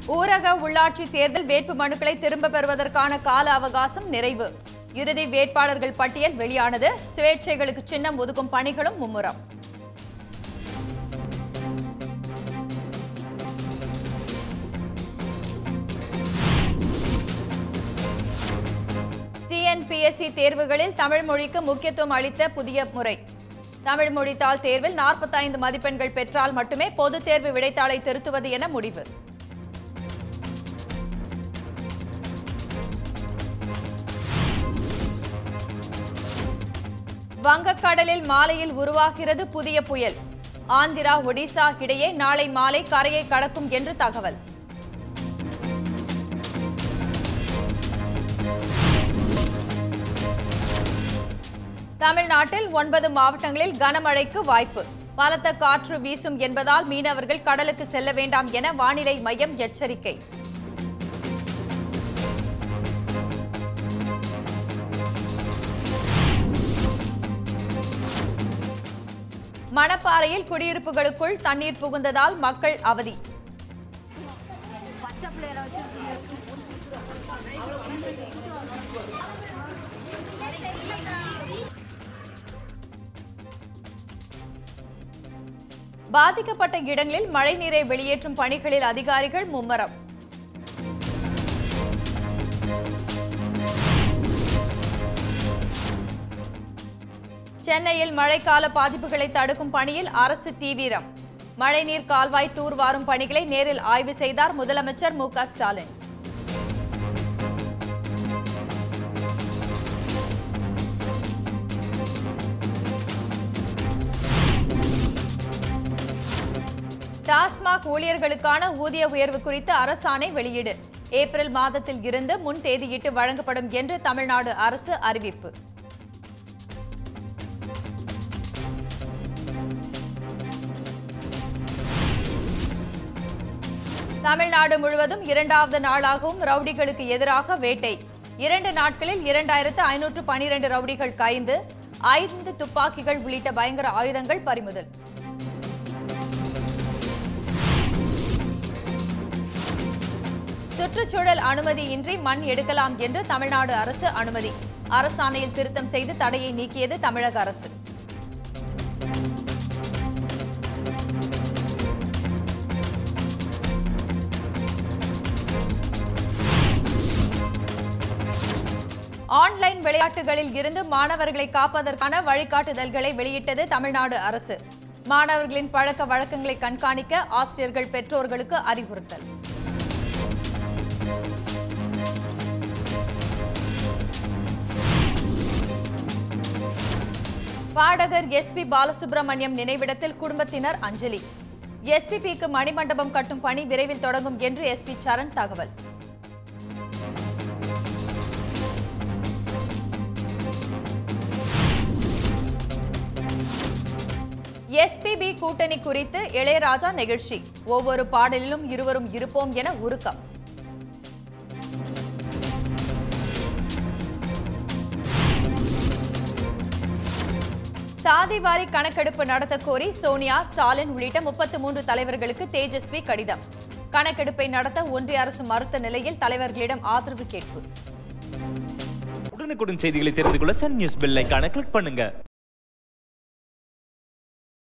ஊரக உள்ளாட்சி தேர்தல் வேட்பு மனுக்களை திரும்ப பெறுவதற்கான கால அவகாசம் நிறைவு இறுதி வேட்பாளர்கள் பட்டியல் வெளியானது சுயேட்சைகளுக்கு சின்னம் ஒதுக்கும் பணிகளும் மும்முரம் டிஎன்பிஎஸ்சி தேர்வுகளில் தமிழ் மொழிக்கு முக்கியத்துவம் அளித்த புதிய முறை தமிழ் மொழித்தாள் தேர்வில் 45 மதிப்பெண்கள் பெற்றால் மட்டுமே பொதுத் தேர்வு விடைத்தாளை திருத்துவது என முடிவு வங்கக்கடலில் மாலையில் உருவாகிறது புதிய புயல் ஆந்திரா ஒடிசா இடையே நாளை மாலை கரையை கடக்கும் என்று தகவல் தமிழ்நாட்டில் ஒன்பது மாவட்டங்களில் கனமழைக்கு வாய்ப்பு பலத்த காற்று வீசும் என்பதால் மீனவர்கள் கடலுக்கு செல்ல வேண்டாம் என வானிலை மையம் எச்சரிக்கை மணப்பாறையில் குடியிருப்புகளுக்குள் தண்ணீர் புகுந்ததால் மக்கள் அவதி பாதிக்கப்பட்ட இடங்களில் மழைநீரை வெளியேற்றும் பணிகளில் அதிகாரிகள் மும்மரம் சென்னையில் மழைக்கால பாதிப்புகளை தடுக்கும் பணியில் அரசு தீவிரம் மழைநீர் கால்வாய் தூர்வாரும் பணிகளை நேரில் ஆய்வு செய்தார் முதலமைச்சர் மு க ஸ்டாலின் டாஸ்மாக் ஊழியர்களுக்கான ஊதிய உயர்வு குறித்து அரசாணை வெளியீடு ஏப்ரல் மாதத்தில் இருந்து முன் தேதியிட்டு வழங்கப்படும் என்று தமிழ்நாடு அரசு அறிவிப்பு தமிழ்நாடு முழுவதும் இரண்டாவது நாளாகவும் ரவுடிகளுக்கு எதிராக வேட்டை இரண்டு நாட்களில் இரண்டாயிரத்து ஐநூற்று பனிரெண்டு ரவுடிகள் கைது ஐந்து துப்பாக்கிகள் உள்ளிட்ட பயங்கர ஆயுதங்கள் பறிமுதல் சுற்றுச்சூழல் அனுமதியின்றி மண் எடுக்கலாம் என்று தமிழ்நாடு அரசு அனுமதி அரசாணையில் திருத்தம் செய்து தடையை நீக்கியது தமிழக அரசு ஆன்லைன் விளையாட்டுகளில் இருந்து மாணவர்களை காப்பதற்கான வழிகாட்டுதல்களை வெளியிட்டது தமிழ்நாடு அரசு மாணவர்களின் பழக்க வழக்கங்களை கண்காணிக்க ஆசிரியர்கள் பெற்றோர்களுக்கு அறிவுறுத்தல் பாடகர் எஸ் பி பாலசுப்ரமணியம் நினைவிடத்தில் குடும்பத்தினர் அஞ்சலி எஸ்பிபிக்கு மணிமண்டபம் கட்டும் பணி விரைவில் தொடங்கும் என்று எஸ்பி சரண் தகவல் எஸ்பிபி கூட்டணி குறித்து இளையராஜா நிகழ்ச்சி ஒவ்வொரு பாடலிலும் இருவரும் இருப்போம் என உருக்கம் சாதிவாரி கணக்கெடுப்பு நடத்த கோரி சோனியா ஸ்டாலின் உள்ளிட்ட முப்பத்து மூன்று தலைவர்களுக்கு தேஜஸ்வி கடிதம் கணக்கெடுப்பை நடத்த ஒன்றிய அரசு மறுத்த நிலையில் தலைவர்களிடம் ஆதரவு கேட்பு உடனுக்குடன் செய்திகளை தெரிந்து கொள்ள சன் நியூஸ் பெல் ஐகானை கிளிக் பண்ணுங்க